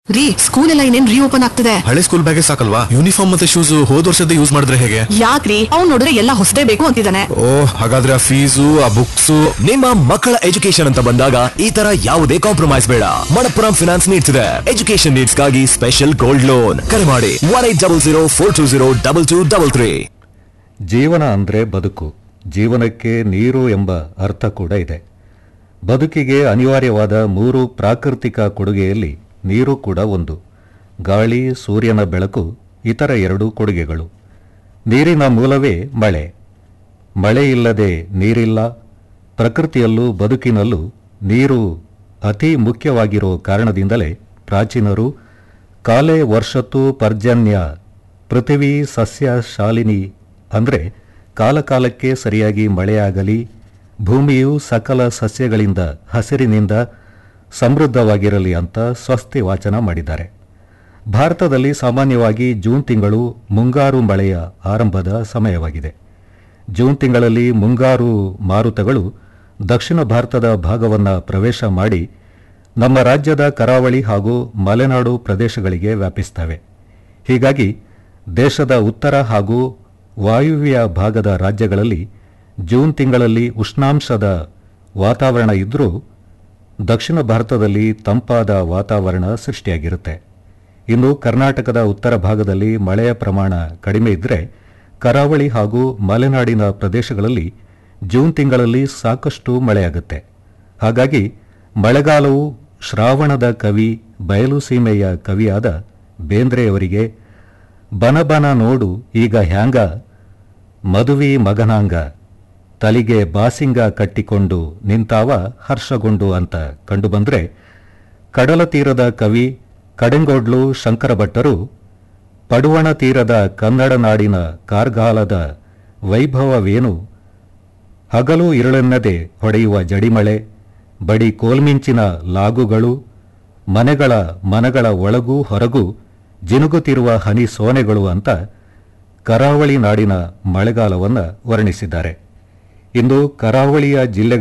ರೀ ಸ್ಕೂಲ್ ಎಲ್ಲ ಇನ್ನೇನ್ ರೀಓಪನ್ ಆಗ್ತಿದೆ ಹಳೆ ಸ್ಕೂಲ್ ಬ್ಯಾಗೇ ಸಾಕಲ್ವಾ ಯೂನಿಫಾರ್ಮ್ ಮತ್ತೆ ಶೂಸ್ ಹೋದ್ ವರ್ಷದ ಯೂಸ್ ಮಾಡಿದ್ರೆ ಹೇಗೆ ಯಾಕ್ರಿ ಅವ್ನ್ ನೋಡಿದ್ರೆ ಎಲ್ಲ ಹೊಸದೇ ಬೇಕು ಅಂತಿದ್ದಾನೆ ಓ ಹಾಗಾದ್ರೆ ಆ ಫೀಸು ಆ ಬುಕ್ಸ್ ನಿಮ್ಮ ಮಕ್ಕಳ ಎಜುಕೇಶನ್ ಅಂತ ಬಂದಾಗ ಈ ತರ ಯಾವುದೇ ಕಾಂಪ್ರಮೈಸ್ ಬೇಡ ಮಣಪ್ಪುರಂ ಫಿನಾನ್ಸ್ ನೀಡ್ಸ್ ಇದೆ ಎಜುಕೇಶನ್ ನೀಡ್ಸ್ ಗಾಗಿ ಸ್ಪೆಷಲ್ ಗೋಲ್ಡ್ ಲೋನ್ ಕರೆ ಮಾಡಿ one eight double zero four two zero double two double three ಜೀವನ ಅಂದರೆ ಬದುಕು ಜೀವನಕ್ಕೆ ನೀರು ಎಂಬ ಅರ್ಥ ಕೂಡ ಇದೆ ಬದುಕಿಗೆ ಅನಿವಾರ್ಯವಾದ ಮೂರು ಪ್ರಾಕೃತಿಕ ಕೊಡುಗೆಯಲ್ಲಿ ನೀರು ಕೂಡ ಒಂದು ಗಾಳಿ ಸೂರ್ಯನ ಬೆಳಕು ಇತರ ಎರಡು ಕೊಡುಗೆಗಳು ನೀರಿನ ಮೂಲವೇ ಮಳೆ ಮಳೆ ಇಲ್ಲದೆ ನೀರಿಲ್ಲ ಪ್ರಕೃತಿಯಲ್ಲೂ ಬದುಕಿನಲ್ಲೂ ನೀರು ಅತಿ ಮುಖ್ಯವಾಗಿರೋ ಕಾರಣದಿಂದಲೇ ಪ್ರಾಚೀನರು ಕಾಲೆ ವರ್ಷತ್ತು ಪರ್ಜನ್ಯ ಪೃಥಿವಿ ಸಸ್ಯ ಶಾಲಿನಿ ಅಂದರೆ ಕಾಲಕಾಲಕ್ಕೆ ಸರಿಯಾಗಿ ಮಳೆಯಾಗಲಿ ಭೂಮಿಯು ಸಕಲ ಸಸ್ಯಗಳಿಂದ ಹಸಿರಿನಿಂದ ಸಮೃದ್ಧವಾಗಿರಲಿ ಅಂತ ಸ್ವಸ್ತಿ ವಾಚನ ಮಾಡಿದ್ದಾರೆ ಭಾರತದಲ್ಲಿ ಸಾಮಾನ್ಯವಾಗಿ ಜೂನ್ ತಿಂಗಳು ಮುಂಗಾರು ಮಳೆಯ ಆರಂಭದ ಸಮಯವಾಗಿದೆ ಜೂನ್ ತಿಂಗಳಲ್ಲಿ ಮುಂಗಾರು ಮಾರುತಗಳು ದಕ್ಷಿಣ ಭಾರತದ ಭಾಗವನ್ನು ಪ್ರವೇಶ ಮಾಡಿ ನಮ್ಮ ರಾಜ್ಯದ ಕರಾವಳಿ ಹಾಗೂ ಮಲೆನಾಡು ಪ್ರದೇಶಗಳಿಗೆ ವ್ಯಾಪಿಸ್ತವೆ ಹೀಗಾಗಿ ದೇಶದ ಉತ್ತರ ಹಾಗೂ ವಾಯುವ್ಯ ಭಾಗದ ರಾಜ್ಯಗಳಲ್ಲಿ ಜೂನ್ ತಿಂಗಳಲ್ಲಿ ಉಷ್ಣಾಂಶದ ವಾತಾವರಣ ಇದ್ದರೂ ದಕ್ಷಿಣ ಭಾರತದಲ್ಲಿ ತಂಪಾದ ವಾತಾವರಣ ಸೃಷ್ಟಿಯಾಗಿರುತ್ತೆ ಇನ್ನು ಕರ್ನಾಟಕದ ಉತ್ತರ ಭಾಗದಲ್ಲಿ ಮಳೆಯ ಪ್ರಮಾಣ ಕಡಿಮೆ ಇದ್ದರೆ ಕರಾವಳಿ ಹಾಗೂ ಮಲೆನಾಡಿನ ಪ್ರದೇಶಗಳಲ್ಲಿ ಜೂನ್ ತಿಂಗಳಲ್ಲಿ ಸಾಕಷ್ಟು ಮಳೆಯಾಗುತ್ತೆ ಹಾಗಾಗಿ ಮಳೆಗಾಲವು ಶ್ರಾವಣದ ಕವಿ ಬಯಲು ಸೀಮೆಯ ಕವಿಯಾದ ಬೇಂದ್ರೆಯವರಿಗೆ ಬನಬನ ನೋಡು ಈಗ ಹ್ಯಾಂಗ ಮದುವಿ ಮಗನಾಂಗ ತಲಿಗೆ ಬಾಸಿಂಗ ಕಟ್ಟಿಕೊಂಡು ನಿಂತಾವ ಹರ್ಷಗೊಂಡು ಅಂತ ಕಂಡುಬಂದ್ರೆ ಕಡಲ ತೀರದ ಕವಿ ಕಡೆಂಗೋಡ್ಲು ಶಂಕರ ಭಟ್ಟರು ಪಡುವಣ ತೀರದ ಕನ್ನಡ ನಾಡಿನ ಕಾರ್ಗಾಲದ ವೈಭವವೇನು ಹಗಲು ಇರಳೆನ್ನದೆ ಹೊಡೆಯುವ ಜಡಿಮಳೆ ಬಡಿ ಕೋಲ್ಮಿಂಚಿನ ಲಾಗುಗಳು ಮನೆಗಳ ಮನಗಳ ಒಳಗೂ ಹೊರಗೂ ಜಿನುಗುತ್ತಿರುವ ಹನಿ ಸೋನೆಗಳು ಅಂತ ಕರಾವಳಿ ನಾಡಿನ ಮಳೆಗಾಲವನ್ನು ವರ್ಣಿಸಿದ್ದಾರೆ ಇಂದು ಕರಾವಳಿಯ ಜಿಲ್ಲೆಗಳ